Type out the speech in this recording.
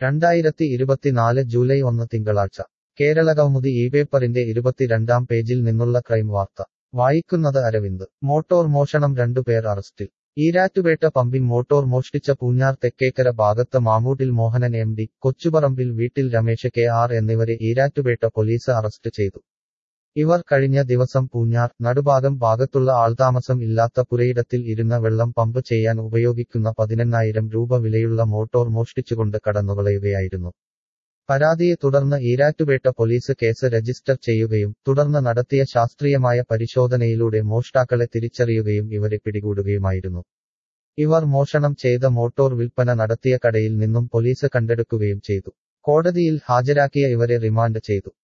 രണ്ടായിരത്തി ഇരുപത്തിനാല് ജൂലൈ ഒന്ന് തിങ്കളാഴ്ച കേരളകൗമുദി ഈ പേപ്പറിന്റെ ഇരുപത്തിരണ്ടാം പേജിൽ നിന്നുള്ള ക്രൈം വാർത്ത വായിക്കുന്നത് അരവിന്ദ് മോട്ടോർ മോഷണം രണ്ടുപേർ അറസ്റ്റിൽ ഈരാറ്റുപേട്ട പമ്പിൻ മോട്ടോർ മോഷ്ടിച്ച പൂഞ്ഞാർ തെക്കേക്കര ഭാഗത്ത് മാമൂട്ടിൽ മോഹനൻ എം ഡി കൊച്ചുപറമ്പിൽ വീട്ടിൽ രമേശ് കെ ആർ എന്നിവരെ ഈരാറ്റുപേട്ട പോലീസ് അറസ്റ്റ് ചെയ്തു ഇവർ കഴിഞ്ഞ ദിവസം പൂഞ്ഞാർ നടുഭാഗം ഭാഗത്തുള്ള ആൾതാമസം ഇല്ലാത്ത പുരയിടത്തിൽ ഇരുന്ന വെള്ളം പമ്പ് ചെയ്യാൻ ഉപയോഗിക്കുന്ന പതിനെണ്ണായിരം രൂപ വിലയുള്ള മോട്ടോർ മോഷ്ടിച്ചുകൊണ്ട് കടന്നുകളയുകയായിരുന്നു പരാതിയെ തുടർന്ന് ഈരാറ്റുപേട്ട പോലീസ് കേസ് രജിസ്റ്റർ ചെയ്യുകയും തുടർന്ന് നടത്തിയ ശാസ്ത്രീയമായ പരിശോധനയിലൂടെ മോഷ്ടാക്കളെ തിരിച്ചറിയുകയും ഇവരെ പിടികൂടുകയുമായിരുന്നു ഇവർ മോഷണം ചെയ്ത മോട്ടോർ വിൽപ്പന നടത്തിയ കടയിൽ നിന്നും പോലീസ് കണ്ടെടുക്കുകയും ചെയ്തു കോടതിയിൽ ഹാജരാക്കിയ ഇവരെ റിമാൻഡ് ചെയ്തു